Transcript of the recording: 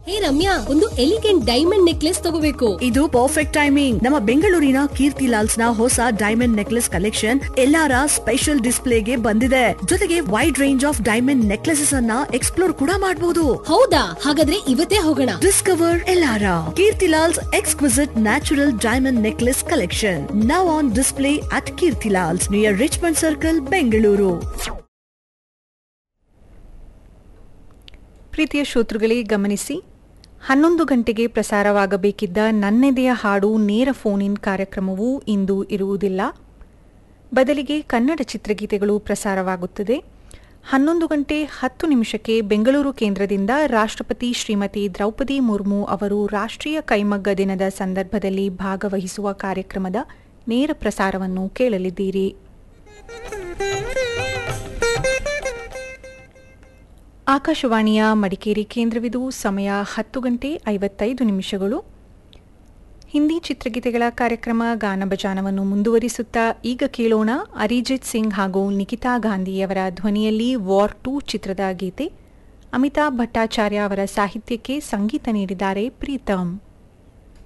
ಹೇ ರಮ್ಯಾ ಒಂದು elegant diamond necklace ತಗೋಬೇಕು ಇದು ಪರ್ಫೆಕ್ಟ್ ಟೈಮಿಂಗ್ ನಮ್ಮ ಬೆಂಗಳೂರಿನ ಕೀರ್ತಿ ಲಾಲ್ಸ್ ನ ಹೊಸ ಡೈಮಂಡ್ ನೆಕ್ಲೆಸ್ ಕಲೆಕ್ಷನ್ ಎಲ್ಲಾರ ಸ್ಪೆಷಲ್ ಡಿಸ್ಪ್ಲೇಗೆ ಬಂದಿದೆ ಜೊತೆಗೆ wide range of diamond necklaces ಅನ್ನ ಎಕ್ಸ್ಪ್ಲೋರ್ ಕೂಡ ಮಾಡಬಹುದು ಹೌದಾ ಹಾಗಾದ್ರೆ ಇವತ್ತೇ ಹೋಗೋಣ ಡಿಸ್ಕವರ್ ಎಲ್ಲಾರ Kirtilals exquisite natural diamond necklace collection now on display at Kirtilals near Richmond circle Bengaluru ಪ್ರೀತಿಯ ಶ್ರೋತೃಗಳೇ ಗಮನಿಸಿ ಹನ್ನೊಂದು ಗಂಟೆಗೆ ಪ್ರಸಾರವಾಗಬೇಕಿದ್ದ ನನ್ನೆದೆಯ ಹಾಡು ನೇರ ಫೋನ್ ಇನ್ ಕಾರ್ಯಕ್ರಮವು ಇಂದು ಇರುವುದಿಲ್ಲ ಬದಲಿಗೆ ಕನ್ನಡ ಚಿತ್ರಗೀತೆಗಳು ಪ್ರಸಾರವಾಗುತ್ತದೆ ಹನ್ನೊಂದು ಗಂಟೆ ಹತ್ತು ನಿಮಿಷಕ್ಕೆ ಬೆಂಗಳೂರು ಕೇಂದ್ರದಿಂದ ರಾಷ್ಟ್ರಪತಿ ಶ್ರೀಮತಿ ದ್ರೌಪದಿ ಮುರ್ಮು ಅವರು ರಾಷ್ಟ್ರೀಯ ಕೈಮಗ್ಗ ದಿನದ ಸಂದರ್ಭದಲ್ಲಿ ಭಾಗವಹಿಸುವ ಕಾರ್ಯಕ್ರಮದ ನೇರ ಪ್ರಸಾರವನ್ನು ಕೇಳಲಿದ್ದೀರಿ ಆಕಾಶವಾಣಿಯ ಮಡಿಕೇರಿ ಕೇಂದ್ರವಿದು ಸಮಯ ಹತ್ತು ಗಂಟೆ ಐವತ್ತೈದು ನಿಮಿಷಗಳು ಹಿಂದಿ ಚಿತ್ರಗೀತೆಗಳ ಕಾರ್ಯಕ್ರಮ ಗಾನಭಜಾನವನ್ನು ಮುಂದುವರಿಸುತ್ತಾ ಈಗ ಕೇಳೋಣ ಅರಿಜಿತ್ ಸಿಂಗ್ ಹಾಗೂ ನಿಖಿತಾ ಗಾಂಧಿಯವರ ಧ್ವನಿಯಲ್ಲಿ ವಾರ್ ಟೂ ಚಿತ್ರದ ಗೀತೆ ಅಮಿತಾಬ್ ಭಟ್ಟಾಚಾರ್ಯ ಅವರ ಸಾಹಿತ್ಯಕ್ಕೆ ಸಂಗೀತ ನೀಡಿದ್ದಾರೆ ಪ್ರೀತಮ್